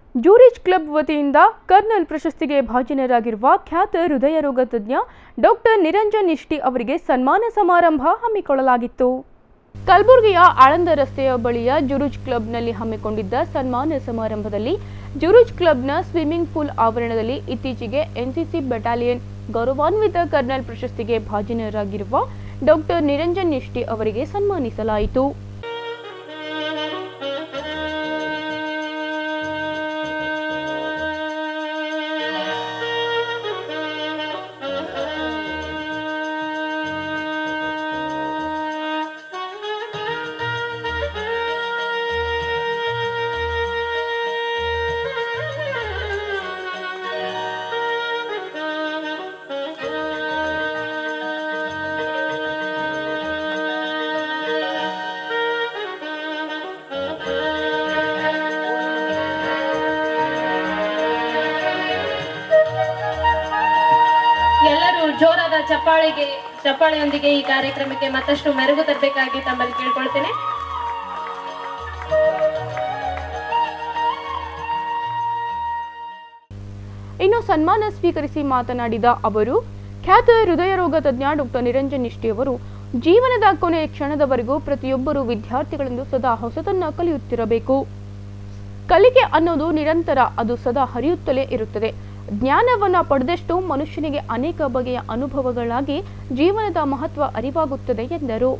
ಜೂರಿಜ್ club ವತಿಯಿಂದ kernel ಪ್ರಶಸ್ತಿಗೆ ಭಾಜನರಾಗಿರುವ ಖ್ಯಾತ ಹೃದಯ ರೋಗ ತಜ್ಞ ಡಾಕ್ಟರ್ ನಿರಂಜನ್ ನಿಷ್ಠಿ ಅವರಿಗೆ ಸನ್ಮಾನ ಸಮಾರಂಭ ಹಮ್ಮಿಕೊಳ್ಳಲಾಗಿತ್ತು ಕಲಬುರಗಿಯ ಆಳಂದ ರಸ್ತೆಯ ಬಳಿಯ ಜುರುಜ್ ಕ್ಲಬ್ನಲ್ಲಿ ಹಮ್ಮಿಕೊಂಡಿದ್ದ ಸನ್ಮಾನ ಸಮಾರಂಭದಲ್ಲಿ ಜುರುಜ್ ಕ್ಲಬ್ನ ಸ್ವಿಮ್ಮಿಂಗ್ ಪೂಲ್ ಆವರಣದಲ್ಲಿ ಇತ್ತೀಚೆಗೆ ಎನ್ಸಿಸಿ ಬೆಟಾಲಿಯನ್ ಗೌರವಾನ್ವಿತ ಕರ್ನಲ್ ಪ್ರಶಸ್ತಿಗೆ ಭಾಜನರಾಗಿರುವ ಡಾಕ್ಟರ್ ನಿರಂಜನ್ ನಿಷ್ಠಿ ಅವರಿಗೆ ಸನ್ಮಾನಿಸಲಾಯಿತು ಎಲ್ಲರೂ ಜೋರಾದ ಚಪ್ಪಾಳೆಗೆ ಚಪ್ಪಾಳೆಯೊಂದಿಗೆ ಈ ಕಾರ್ಯಕ್ರಮಕ್ಕೆ ಮತ್ತಷ್ಟು ಮೆರುಗು ತರಬೇಕಾಗಿ ತಮ್ಮಲ್ಲಿ ಕೇಳ್ಕೊಳ್ತೇನೆ ಇನ್ನು ಸನ್ಮಾನ ಸ್ವೀಕರಿಸಿ ಮಾತನಾಡಿದ ಅವರು ಖ್ಯಾತ ಹೃದಯ ರೋಗ ತಜ್ಞ ಡಾಕ್ಟರ್ ನಿರಂಜನ್ ನಿಷ್ಠಿ ಅವರು ಜೀವನದ ಕೊನೆಯ ಕ್ಷಣದವರೆಗೂ ಪ್ರತಿಯೊಬ್ಬರು ವಿದ್ಯಾರ್ಥಿಗಳಿಂದ ಸದಾ ಹೊಸತನ್ನ ಕಲಿಯುತ್ತಿರಬೇಕು ಕಲಿಕೆ ಅನ್ನೋದು ನಿರಂತರ ಅದು ಸದಾ ಹರಿಯುತ್ತಲೇ ಇರುತ್ತದೆ ಜ್ಞಾನವನ್ನ ಪಡೆದಷ್ಟು ಮನುಷ್ಯನಿಗೆ ಅನೇಕ ಬಗೆಯ ಅನುಭವಗಳಾಗಿ ಜೀವನದ ಮಹತ್ವ ಅರಿವಾಗುತ್ತದೆ ಎಂದರು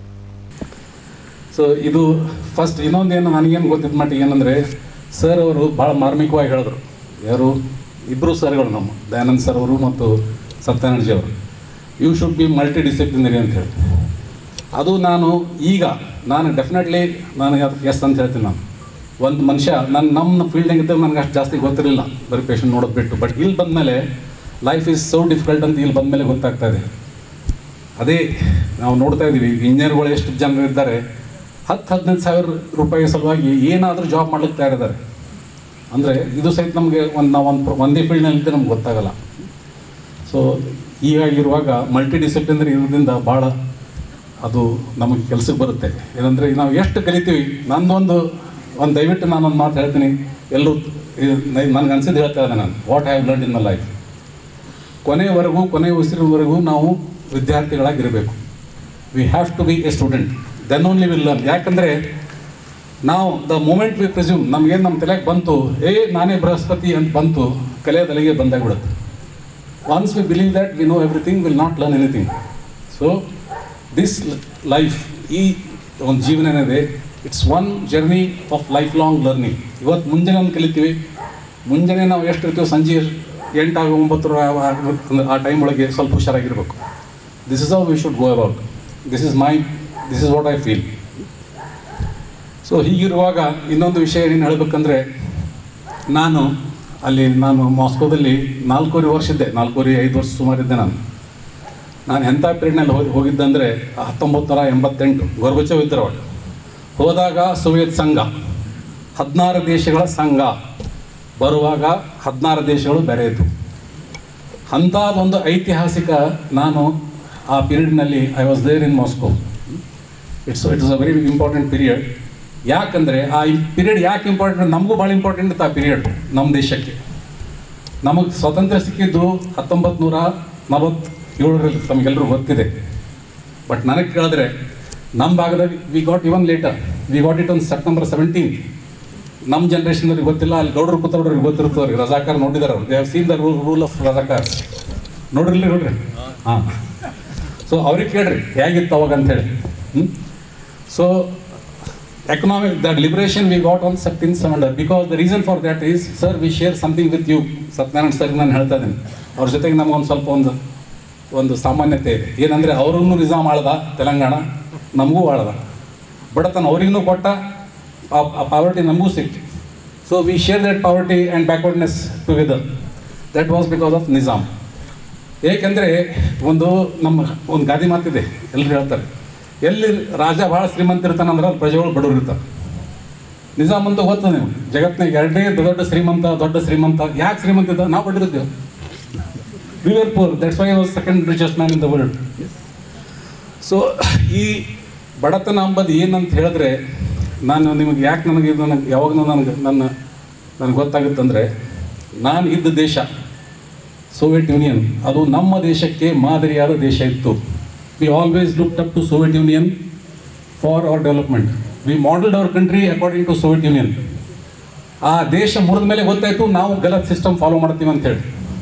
ಸೊ ಇದು ಫಸ್ಟ್ ಇನ್ನೊಂದೇನು ನನಗೇನು ಗೊತ್ತಿದ್ದ ಮಟ್ಟಿಗೆ ಏನಂದರೆ ಸರ್ ಅವರು ಭಾಳ ಮಾರ್ಮಿಕವಾಗಿ ಹೇಳಿದ್ರು ಯಾರು ಇಬ್ಬರು ಸರ್ಗಳು ನಮ್ಮ ದಯಾನಂದ್ ಸರ್ ಅವರು ಮತ್ತು ಸತ್ಯಾನಂದಜಿ ಅವರು you should be multidisciplinary ಅಂತ ಹೇಳಿ ಅದು ನಾನು ಈಗ ನಾನು ಡೆಫಿನೆಟ್ಲಿ ನಾನು ಎಸ್ ಅಂತ ಹೇಳ್ತೀನಿ ನಾನು ಒಂದು ಮನುಷ್ಯ ನನ್ನ ನಮ್ಮ ಫೀಲ್ಡಿಂಗ್ ಇದ್ದಾಗ ನನಗೆ ಅಷ್ಟು ಜಾಸ್ತಿ ಗೊತ್ತಿರಲಿಲ್ಲ ಬರೀ ಪೇಷಂಟ್ ನೋಡೋದು ಬಿಟ್ಟು ಬಟ್ ಇಲ್ಲಿ ಬಂದಮೇಲೆ ಲೈಫ್ ಈಸ್ ಸೋ ಡಿಫಿಕಲ್ಟ್ ಅಂತ ಇಲ್ಲಿ ಬಂದಮೇಲೆ ಗೊತ್ತಾಗ್ತಾ ಇದೆ ಅದೇ ನಾವು ನೋಡ್ತಾ ಇದ್ದೀವಿ ಇಂಜಿನಿಯರ್ಗಳು ಎಷ್ಟು ಜನರು ಇದ್ದಾರೆ ಹತ್ತು ಹದಿನೈದು ಸಾವಿರ ರೂಪಾಯಿ ಸಲುವಾಗಿ ಏನಾದರೂ ಜಾಬ್ ಮಾಡ್ಲಿಕ್ಕೆ ತಯಾರಿದ್ದಾರೆ ಅಂದರೆ ಇದು ಸಹಿತ ನಮಗೆ ಒಂದು ನಾವು ಒಂದು ಒಂದೇ ಫೀಲ್ಡ್ನಲ್ಲಿದ್ದರೆ ನಮ್ಗೆ ಗೊತ್ತಾಗಲ್ಲ ಸೊ ಹೀಗಾಗಿರುವಾಗ ಮಲ್ಟಿ ಡಿಸಿಪ್ಲಿನರಿ ಇರೋದ್ರಿಂದ ಭಾಳ ಅದು ನಮಗೆ ಕೆಲಸಕ್ಕೆ ಬರುತ್ತೆ ಏನಂದರೆ ನಾವು ಎಷ್ಟು ಕಲಿತೀವಿ ನಂದೊಂದು ಒಂದು ದಯವಿಟ್ಟು ನಾನೊಂದು ಮಾತು ಹೇಳ್ತೀನಿ ಎಲ್ಲರೂ ನನಗೆ ಅನ್ಸಿದ್ದು ಹೇಳ್ತಾ ಇದ್ದೆ ನಾನು what have learn in my life ಕೊನೆಯವರೆಗೂ ಕೊನೆ ಉಸಿರಿನವರೆಗೂ ನಾವು ವಿದ್ಯಾರ್ಥಿಗಳಾಗಿರಬೇಕು we have to be a student then only will learn ಯಾಕಂದರೆ ನಾವು ದ ಮೂಮೆಂಟ್ ವಿ ಪ್ರಿಸ್ಯೂಮ್ ನಮಗೇನು ನಮ್ಮ ತಲೆಗೆ ಬಂತು ಏ ನಾನೇ ಬೃಹಸ್ಪತಿ ಅಂತ ಬಂತು ಕಲೆಯದಲ್ಲಿಗೆ ಬಂದಾಗ್ಬಿಡುತ್ತೆ once we believe that we know everything will not learn anything so this life ಈ ಒಂದು ಜೀವನ ಏನಿದೆ it's one journey of life long learning ಇವತ್ತು ಮುಂಜಾನೆ ಒಂದು ಕಲಿತೀವಿ ಮುಂಜಾನೆ ನಾವು ಎಷ್ಟು ಇರ್ತೀವಿ ಸಂಜೆ ಎಂಟಾಗ ಒಂಬತ್ತರ ಆ ಟೈಮ್ ಒಳಗೆ ಸ್ವಲ್ಪ ಹುಷಾರಾಗಿರ್ಬೇಕು this is how we should go about this is my this is what I feel so ಹೀಗಿರುವಾಗ ಇನ್ನೊಂದು ವಿಷಯ ಏನು ಹೇಳಬೇಕಂದ್ರೆ ನಾನು ಅಲ್ಲಿ ನಾನು ಮಾಸ್ಕೋದಲ್ಲಿ ನಾಲ್ಕೂವರೆ ವರ್ಷ ಇದ್ದೆ ನಾಲ್ಕೂವರೆ ಐದು ವರ್ಷ ಸುಮಾರಿದ್ದೆ ನಾನು ನಾನು ಎಂಥ ಪೀರಿಯಡ್ನಲ್ಲಿ ಹೋಗಿ ಹೋಗಿದ್ದಂದರೆ ಹತ್ತೊಂಬತ್ತು ನೂರ ಎಂಬತ್ತೆಂಟು ಗೊರ್ಬಚವ್ ಇದ್ದರು ಅವಾಗ ಹೋದಾಗ ಸೋವಿಯತ್ ಸಂಘ ಹದಿನಾರು ದೇಶಗಳ ಸಂಘ ಬರುವಾಗ ಹದಿನಾರು ದೇಶಗಳು ಬೇರೆ ಇದ್ವು ಅಂಥದ್ದೊಂದು ಐತಿಹಾಸಿಕ ನಾನು ಆ ಪೀರಿಯಡ್ನಲ್ಲಿ I was there in Moscow it's it's a very important period ಯಾಕಂದರೆ ಆ ಪೀರಿಯಡ್ ಯಾಕೆ ಇಂಪಾರ್ಟೆಂಟ್ ನಮಗೂ ಭಾಳ ಇಂಪಾರ್ಟೆಂಟ್ ಇತ್ತು ಆ ಪೀರಿಯಡ್ ನಮ್ಮ ದೇಶಕ್ಕೆ ನಮಗೆ ಸ್ವಾತಂತ್ರ್ಯ ಸಿಕ್ಕಿದ್ದು ಹತ್ತೊಂಬತ್ತು ನೂರ ನಲವತ್ತೇಳರಲ್ಲಿ ತಮಗೆಲ್ಲರೂ ಗೊತ್ತಿದೆ ಬಟ್ ನನಗೆ ಕೇಳಿದ್ರೆ ನಮ್ಮ ಭಾಗದಲ್ಲಿ we got even later we got it on September seventeen ನಮ್ಮ ಜನ್ರೇಷನ್ದವ್ರಿಗೆ ಗೊತ್ತಿಲ್ಲ ಅಲ್ಲಿ ಗೌಡರು ಕೂತವ್ರಿಗೆ ಗೊತ್ತಿರ್ತವ್ರಿಗೆ ರಜಾಕಾರ್ ನೋಡಿದಾರೆ ಅವ್ರು they have seen the rule rule of Razakar ನೋಡ್ರಿ ನೋಡ್ರಿ ಹಾಂ ಸೊ ಅವ್ರಿಗೆ ಕೇಳ್ರಿ ಹೇಗಿತ್ತು ಅವಾಗ ಅಂತೇಳಿ ಹ್ಞೂ so economic that liberation we got on 17th surrender because the reason for that is sir we share something with you Satyanarayana sir ನಾನು ಹೇಳ್ತಾ ಇದ್ದೀನಿ ಅವ್ರ ಜೊತೆಗೆ ನಮಗೊಂದು ಸ್ವಲ್ಪ ಒಂದು ಒಂದು ಸಾಮಾನ್ಯತೆ ಇದೆ ಏನಂದರೆ ಅವ್ರಿಗೂ ನಿಜಾಮ್ ಆಳ್ದ ತೆಲಂಗಾಣ ನಮಗೂ ಆಳ್ದ ಬಡತನ ಅವ್ರಿಗೂ ಕೊಟ್ಟ ಆ ಪಾವರ್ಟಿ ನಮಗೂ ಸಿಕ್ತು so we share that poverty and backwardness together that was because of Nizam ಏಕೆಂದರೆ ಒಂದು ನಮ್ಮ ಒಂದು ಗಾದಿ ಮಾತಿದೆ ಎಲ್ಲರೂ ಹೇಳ್ತಾರೆ ಎಲ್ಲಿ ರಾಜ ಭಾಳ ಶ್ರೀಮಂತ ಇರ್ತಾನಂದ್ರೆ ಅಲ್ಲಿ ಪ್ರಜೆಗಳು ಬಡವರು ಇರ್ತಾರೆ ನಿಜಾಮ್ ಅಂತ ಗೊತ್ತದ ನೀವು ಜಗತ್ತಿನಾಗ ಎರಡನೇ ದೊಡ್ಡ ಶ್ರೀಮಂತ ದೊಡ್ಡ ಶ್ರೀಮಂತ ಯಾಕೆ ಶ್ರೀಮಂತ ಇದ್ದ ನಾವು ಬಡಿರಿದ್ದೇವೆ we were poor that's why was second richest man in the world so ಈ ಬಡತನ ಅಂಬದು ಏನಂತ ಹೇಳಿದ್ರೆ ನಾನು ನಿಮಗೆ ಯಾಕೆ ನನಗೆ ಇದು ನನಗೆ ಯಾವಾಗಲೂ ನನಗೆ ನನ್ನ ನನಗೆ ಗೊತ್ತಾಗುತ್ತಂದರೆ ನಾನು ಇದ್ದ ದೇಶ ಸೋವಿಯತ್ ಯೂನಿಯನ್ ಅದು ನಮ್ಮ ದೇಶಕ್ಕೆ ಮಾದರಿಯಾದ ದೇಶ ಇತ್ತು we always looked up to Soviet Union for our development we modelled our country according to Soviet Union ಆ ದೇಶ ಮುರಿದ ಮೇಲೆ ಗೊತ್ತಾಯಿತು ನಾವು ಗಲತ್ ಸಿಸ್ಟಮ್ ಫಾಲೋ ಮಾಡ್ತೀವಿ ಅಂತೇಳಿ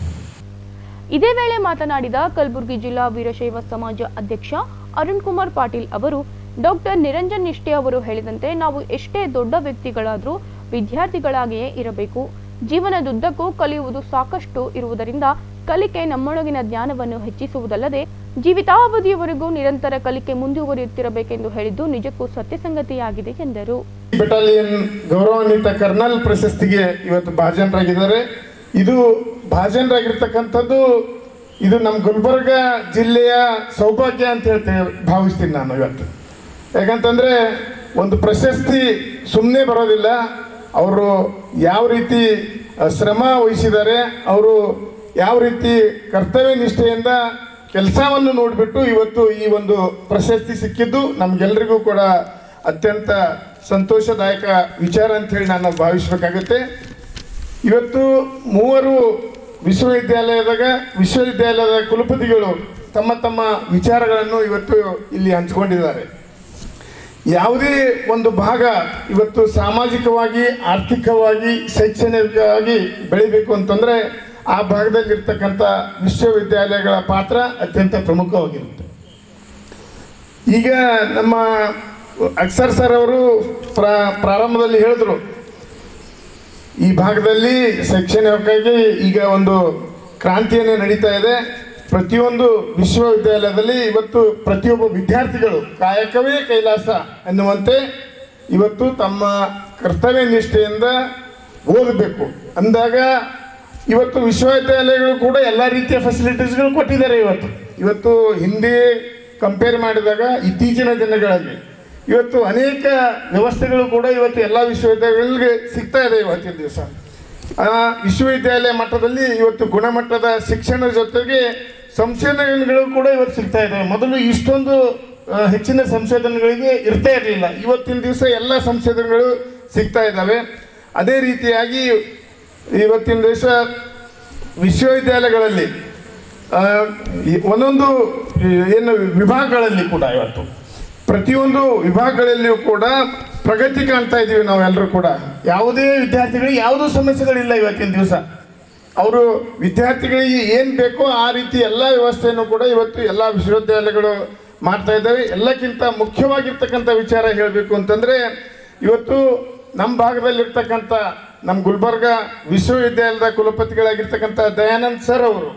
ಇದೇ ವೇಳೆ ಮಾತನಾಡಿದ ಕಲಬುರಗಿ ಜಿಲ್ಲಾ ವೀರಶೈವ ಸಮಾಜ ಅಧ್ಯಕ್ಷ ಅರುಣ್ ಕುಮಾರ್ ಪಾಟೀಲ್ ಅವರು ಡಾಕ್ಟರ್ ನಿರಂಜನ್ ನಿಷ್ಠೆ ಅವರು ಹೇಳಿದಂತೆ ನಾವು ಎಷ್ಟೇ ದೊಡ್ಡ ವ್ಯಕ್ತಿಗಳಾದರೂ ವಿದ್ಯಾರ್ಥಿಗಳಾಗಿಯೇ ಇರಬೇಕು ಜೀವನದುದ್ದಕ್ಕೂ ಕಲಿಯುವುದು ಸಾಕಷ್ಟು ಇರುವುದರಿಂದ ಕಲಿಕೆ ನಮ್ಮೊಳಗಿನ ಜ್ಞಾನವನ್ನು ಹೆಚ್ಚಿಸುವುದಲ್ಲದೆ ಜೀವಿತಾವಧಿಯವರೆಗೂ ನಿರಂತರ ಕಲಿಕೆ ಮುಂದುವರಿಯುತ್ತಿರಬೇಕೆಂದು ಹೇಳಿದ್ದು ನಿಜಕ್ಕೂ ಸತ್ಯಸಂಗತಿಯಾಗಿದೆ ಎಂದರು ಬೆಟಾಲಿಯನ್ ಗೌರವಾನ್ವಿತ ಕರ್ನಲ್ ಪ್ರಶಸ್ತಿಗೆ ಇವತ್ತು ಭಾಜನರಾಗಿದ್ದಾರೆ ಇದು ಭಾಜನರಾಗಿರ್ತಕ್ಕಂಥದ್ದು ಇದು ನಮ್ಮ ಗುಲ್ಬರ್ಗ ಜಿಲ್ಲೆಯ ಸೌಭಾಗ್ಯ ಅಂತ ಹೇಳ್ತೇವೆ ಭಾವಿಸ್ತೀನಿ ನಾನು ಇವತ್ತು ಯಾಕಂತಂದರೆ ಒಂದು ಪ್ರಶಸ್ತಿ ಸುಮ್ಮನೆ ಬರೋದಿಲ್ಲ ಅವರು ಯಾವ ರೀತಿ ಅಹ್, ಶ್ರಮ ವಹಿಸಿದ್ದಾರೆ ಅವರು ಯಾವ ರೀತಿ ಕರ್ತವ್ಯ ನಿಷ್ಠೆಯಿಂದ ಕೆಲಸವನ್ನು ನೋಡಿಬಿಟ್ಟು ಇವತ್ತು ಈ ಒಂದು ಪ್ರಶಸ್ತಿ ಸಿಕ್ಕಿದ್ದು ನಮಗೆಲ್ಲರಿಗೂ ಕೂಡ ಅತ್ಯಂತ ಸಂತೋಷದಾಯಕ ವಿಚಾರ ಅಂತೇಳಿ ನಾನು ಭಾವಿಸಬೇಕಾಗುತ್ತೆ ಇವತ್ತು ಮೂವರು ವಿಶ್ವವಿದ್ಯಾಲಯದಾಗ ವಿಶ್ವವಿದ್ಯಾಲಯದ ಕುಲಪತಿಗಳು ತಮ್ಮ ತಮ್ಮ ವಿಚಾರಗಳನ್ನು ಇವತ್ತು ಇಲ್ಲಿ ಹಂಚಿಕೊಂಡಿದ್ದಾರೆ ಯಾವುದೇ ಒಂದು ಭಾಗ ಇವತ್ತು ಸಾಮಾಜಿಕವಾಗಿ ಆರ್ಥಿಕವಾಗಿ ಶೈಕ್ಷಣಿಕವಾಗಿ ಬೆಳಿಬೇಕು ಅಂತಂದರೆ ಆ ಭಾಗದಲ್ಲಿರ್ತಕ್ಕಂಥ ವಿಶ್ವವಿದ್ಯಾಲಯಗಳ ಪಾತ್ರ ಅತ್ಯಂತ ಪ್ರಮುಖವಾಗಿರುತ್ತೆ ಈಗ ನಮ್ಮ ಅಕ್ಸರ್ ಸರ್ ಅವರು ಪ್ರಾ ಪ್ರಾರಂಭದಲ್ಲಿ ಹೇಳಿದ್ರು ಈ ಭಾಗದಲ್ಲಿ ಶೈಕ್ಷಣಿಕವಾಗಿ ಈಗ ಒಂದು ಕ್ರಾಂತಿಯನ್ನೇ ನಡೀತಾ ಇದೆ ಪ್ರತಿಯೊಂದು ವಿಶ್ವವಿದ್ಯಾಲಯದಲ್ಲಿ ಇವತ್ತು ಪ್ರತಿಯೊಬ್ಬ ವಿದ್ಯಾರ್ಥಿಗಳು ಕಾಯಕವೇ ಕೈಲಾಸ ಎನ್ನುವಂತೆ ಇವತ್ತು ತಮ್ಮ ಕರ್ತವ್ಯ ನಿಷ್ಠೆಯಿಂದ ಓದಬೇಕು ಅಂದಾಗ ಇವತ್ತು ವಿಶ್ವವಿದ್ಯಾಲಯಗಳು ಕೂಡ ಎಲ್ಲ ರೀತಿಯ ಫೆಸಿಲಿಟೀಸ್ಗಳು ಕೊಟ್ಟಿದ್ದಾರೆ ಇವತ್ತು ಇವತ್ತು ಹಿಂದೆ ಕಂಪೇರ್ ಮಾಡಿದಾಗ ಇತ್ತೀಚಿನ ದಿನಗಳಲ್ಲಿ ಇವತ್ತು ಅನೇಕ ವ್ಯವಸ್ಥೆಗಳು ಕೂಡ ಇವತ್ತು ಎಲ್ಲ ವಿಶ್ವವಿದ್ಯಾಲಯಗಳಿಗೆ ಸಿಗ್ತಾ ಇದೆ ಇವತ್ತಿನ ದಿವಸ ಆ ವಿಶ್ವವಿದ್ಯಾಲಯ ಮಟ್ಟದಲ್ಲಿ ಇವತ್ತು ಗುಣಮಟ್ಟದ ಶಿಕ್ಷಣದ ಜೊತೆಗೆ ಸಂಶೋಧನೆಗಳು ಕೂಡ ಇವತ್ತು ಸಿಗ್ತಾ ಇದೆ ಮೊದಲು ಇಷ್ಟೊಂದು ಆ, ಹೆಚ್ಚಿನ ಸಂಶೋಧನೆಗಳಿಗೆ ಇರ್ತಾ ಇರಲಿಲ್ಲ ಇವತ್ತಿನ ದಿವಸ ಎಲ್ಲ ಸಂಶೋಧನೆಗಳು ಸಿಗ್ತಾ ಇದ್ದಾವೆ ಅದೇ ರೀತಿಯಾಗಿ ಇವತ್ತಿನ ದಿವಸ ವಿಶ್ವವಿದ್ಯಾಲಯಗಳಲ್ಲಿ ಆ, ಈ ಒಂದೊಂದು ಈ ಏನು ವಿಭಾಗಗಳಲ್ಲಿ ಕೂಡ ಇವತ್ತು ಪ್ರತಿಯೊಂದು ವಿಭಾಗಗಳಲ್ಲಿಯೂ ಕೂಡ ಪ್ರಗತಿ ಕಾಣ್ತಾ ಇದ್ದೀವಿ ನಾವೆಲ್ಲರೂ ಕೂಡ ಯಾವುದೇ ವಿದ್ಯಾರ್ಥಿಗಳಿಗೆ ಯಾವುದೂ ಸಮಸ್ಯೆಗಳಿಲ್ಲ ಇವತ್ತಿನ ದಿವಸ ಅವರು ವಿದ್ಯಾರ್ಥಿಗಳಿಗೆ ಏನು ಬೇಕೋ ಆ ರೀತಿ ಎಲ್ಲ ವ್ಯವಸ್ಥೆಯನ್ನು ಕೂಡ ಇವತ್ತು ಎಲ್ಲ ವಿಶ್ವವಿದ್ಯಾಲಯಗಳು ಮಾಡ್ತಾ ಇದ್ದಾವೆ ಎಲ್ಲಕ್ಕಿಂತ ಮುಖ್ಯವಾಗಿರ್ತಕ್ಕಂಥ ವಿಚಾರ ಹೇಳಬೇಕು ಅಂತಂದರೆ ಇವತ್ತು ನಮ್ಮ ಭಾಗದಲ್ಲಿರ್ತಕ್ಕಂಥ ನಮ್ಮ ಗುಲ್ಬರ್ಗ ವಿಶ್ವವಿದ್ಯಾಲಯದ ಕುಲಪತಿಗಳಾಗಿರ್ತಕ್ಕಂಥ ದಯಾನಂದ್ ಸರ್ ಅವರು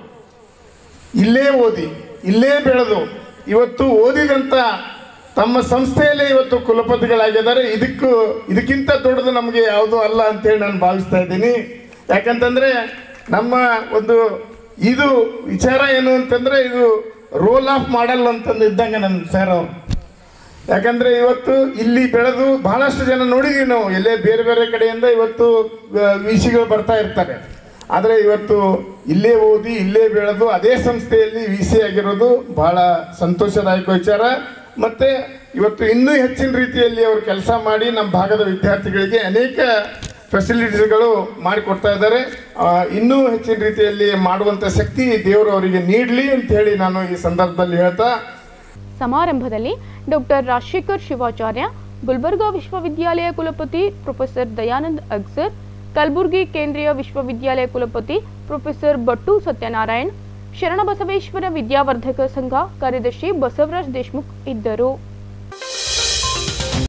ಇಲ್ಲೇ ಓದಿ ಇಲ್ಲೇ ಬೆಳೆದು ಇವತ್ತು ಓದಿದಂಥ ತಮ್ಮ ಸಂಸ್ಥೆಯಲ್ಲೇ ಇವತ್ತು ಕುಲಪತಿಗಳಾಗಿದ್ದಾರೆ ಇದಕ್ಕೂ ಇದಕ್ಕಿಂತ ದೊಡ್ಡದು ನಮಗೆ ಯಾವುದೂ ಅಲ್ಲ ಅಂತೇಳಿ ನಾನು ಭಾವಿಸ್ತಾ ಇದ್ದೀನಿ ಯಾಕಂತಂದರೆ ನಮ್ಮ ಒಂದು ಇದು ವಿಚಾರ ಏನು ಅಂತಂದರೆ ಇದು ರೋಲ್ ಆಫ್ ಮಾಡಲ್ ಅಂತಂದು ಇದ್ದಂಗೆ ನನ್ನ ಸರ್ ಅವರು ಯಾಕಂದ್ರೆ ಇವತ್ತು ಇಲ್ಲಿ ಬೆಳೆದು ಬಹಳಷ್ಟು ಜನ ನೋಡಿದೀವಿ ನಾವು ಎಲ್ಲೇ ಬೇರೆ ಬೇರೆ ಕಡೆಯಿಂದ ಇವತ್ತು ವಿ ಸಿಗಳು ಬರ್ತಾ ಇರ್ತಾರೆ ಆದರೆ ಇವತ್ತು ಇಲ್ಲೇ ಓದಿ ಇಲ್ಲೇ ಬೆಳೆದು ಅದೇ ಸಂಸ್ಥೆಯಲ್ಲಿ ವಿ ಸಿ ಆಗಿರೋದು ಬಹಳ ಸಂತೋಷದಾಯಕ ವಿಚಾರ ಮತ್ತು ಇವತ್ತು ಇನ್ನೂ ಹೆಚ್ಚಿನ ರೀತಿಯಲ್ಲಿ ಅವರು ಕೆಲಸ ಮಾಡಿ ನಮ್ಮ ಭಾಗದ ವಿದ್ಯಾರ್ಥಿಗಳಿಗೆ ಅನೇಕ ಫೆಸಿಲಿಟೀಸ್ಗಳು ಮಾಡಿಕೊಡ್ತಾ ಇದ್ದಾರೆ ಆ, ಇನ್ನೂ ಹೆಚ್ಚಿನ ರೀತಿಯಲ್ಲಿ ಮಾಡುವಂಥ ಶಕ್ತಿ ದೇವರು ಅವರಿಗೆ ನೀಡಲಿ ಅಂತ ಹೇಳಿ ನಾನು ಈ ಸಂದರ್ಭದಲ್ಲಿ ಹೇಳ್ತಾ ಸಮಾರಂಭದಲ್ಲಿ ಡಾಕ್ಟರ್ ರಾಜಶೇಖರ್ ಶಿವಾಚಾರ್ಯ ಗುಲ್ಬರ್ಗಾ ವಿಶ್ವವಿದ್ಯಾಲಯ ಕುಲಪತಿ ಪ್ರೊಫೆಸರ್ ದಯಾನಂದ್ ಅಗ್ಸರ್ ಕಲಬುರಗಿ ಕೇಂದ್ರೀಯ ವಿಶ್ವವಿದ್ಯಾಲಯ ಕುಲಪತಿ ಪ್ರೊಫೆಸರ್ ಬಟ್ಟು ಸತ್ಯನಾರಾಯಣ್ ಶರಣಬಸವೇಶ್ವರ ವಿದ್ಯಾವರ್ಧಕ ಸಂಘ ಕಾರ್ಯದರ್ಶಿ ಬಸವರಾಜ್ ದೇಶ್ಮುಖ್ ಇದ್ದರು